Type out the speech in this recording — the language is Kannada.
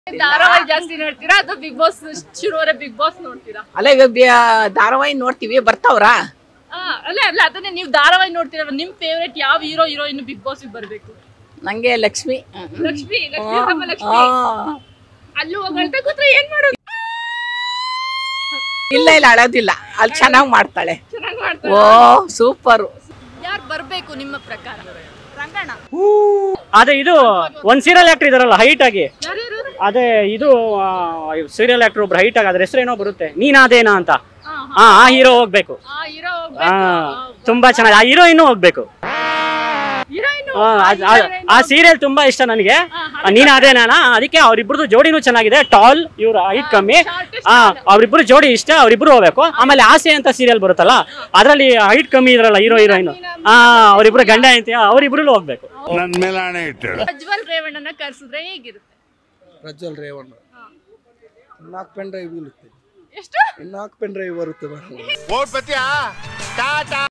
ಧಾರಾವಾಹಿ ಜಾಸ್ತಿ ನೋಡ್ತೀರಾ ಅಥವಾ ಬಿಗ್ ಬಾಸ್ ಶುರುವರೆ ಬಿಗ್ ಬಾಸ್ ನೋಡ್ತೀರಾ ಅಲ್ಲ ಈಗ ಬ್ಯಾ- ಧಾರಾವಾಹಿ ನೋಡ್ತೀವಿ ಬರ್ತಾವ್ರಾ ಆ, ಅಲ್ಲ ಅಲ್ಲ ಅದನ್ನೇ ನೀವು ಧಾರಾವಾಹಿ ನೋಡ್ತೀರಾ ನಿಮ್ ಫೇವ್ರೇಟ್ ಯಾವ ಹೀರೋ ಹೀರೋಯಿನ್ ಬಿಗ್ ಬಾಸ್ ಬರ್ಬೇಕು ನಂಗೆ ಲಕ್ಷ್ಮಿ ಲಕ್ಷ್ಮಿ ಲಕ್ಷ್ಮಿ ನಮ್ಮ ಲಕ್ಷ್ಮಿ ಆ. ಅಲ್ಲೂ ಹೋಗಳ್ತಾ ಕೂತ್ರೆ ಏನ್ ಮಾಡೋದು ಇಲ್ಲ ಇಲ್ಲ ಅಳೋದಿಲ್ಲ ಅಲ್ಲಿ ಚೆನ್ನಾಗಿ ಮಾಡ್ತಾಳೆ ಚೆನ್ನಾಗಿ ಮಾಡ್ತಾರೆ ಓ ಸೂಪರ್ ಯಾರು ಬರ್ಬೇಕು ನಿಮ್ಮ ಪ್ರಕಾರ ರಂಗಣ್ಣ ಅದೇ ಇದು ಒಂದ್ ಸೀರಿಯಲ್ ಆಕ್ಟರ್ ಇದಾರಲ್ಲ ಹೈಟ್ ಆಗಿ ಯಾರ್ಯಾರು ಅದೇ ಇದು ಸೀರಿಯಲ್ ಆಕ್ಟರ್ ಒಬ್ರು ಹೈಟ್ ಆಗಿ ಅದ್ರ ಹೆಸರೇನೋ ಬರುತ್ತೆ ನೀನಾದೇನಾ ಅಂತ ಹಾ, ಹಾ ಆ ಹೀರೋ ಹೋಗ್ಬೇಕು ಆ ಹೀರೋ ಹಾ ಹೋಗ್ಬೇಕು ತುಂಬಾ ಚೆನ್ನಾಗಿ ಆ ಹೀರೋಯಿನ್ ಹೋಗ್ಬೇಕು ಹೀರೋಯಿನ್ ಆ, ಅದ್- ಆ- ಆ ಸೀರಿಯಲ್ ತುಂಬಾ ಇಷ್ಟ ನನಗೆ ನೀನ್ ಅದೇನಾನ ಅದಕ್ಕೆ ಅವ್ರಿಬ್ರದ್ದು ಜೋಡಿನೂ ಚೆನ್ನಾಗಿದೆ ಟಾಲ್ ಇವ್ರ ಹೈಟ್ ಕಮ್ಮಿ ಆ ಅವ್ರಿಬ್ರು ಜೋಡಿ ಇಷ್ಟ ಅವ್ರಿಬ್ರು ಹೋಗ್ಬೇಕು ಆಮೇಲೆ ಆಸೆ ಅಂತ ಸೀರಿಯಲ್ ಬರುತ್ತಲ್ಲ ಅದ್ರಲ್ಲಿ ಹೈಟ್ ಕಮ್ಮಿ ಇದ್ರಲ್ಲ ಹೀರೋ ಹೀರೋಯಿನ್ ಆ ಅವ್ರಿಬ್ರು ಗಂಡ ಐತಿ ಅವ್ರಿಬ್ರು ಹೋಗ್ಬೇಕು ನನ್ ಮೇಲೆ ಆಣೆ ಇಟ್ಟು ಪ್ರಜ್ವಲ್ ರೇವಣ್ಣನ ಕರ್ಸಿದ್ರೆ ಹೇಗಿರುತ್ತೆ ಪ್ರಜ್ವಲ್ ರೇವಣ್ಣ ನಾಲ್ಕು ಪೆನ್ ಡ್ರೈವ್ ಬೀಳುತ್ತೆ ಎಷ್ಟು ನಾಲ್ಕು ಪೆನ್ ಡ್ರೈವ್ ಬರುತ್ತೆ ಮೇಡಮ್ ಓಟ್ ಬತ್ತೀಯಾ ಟಾಟಾ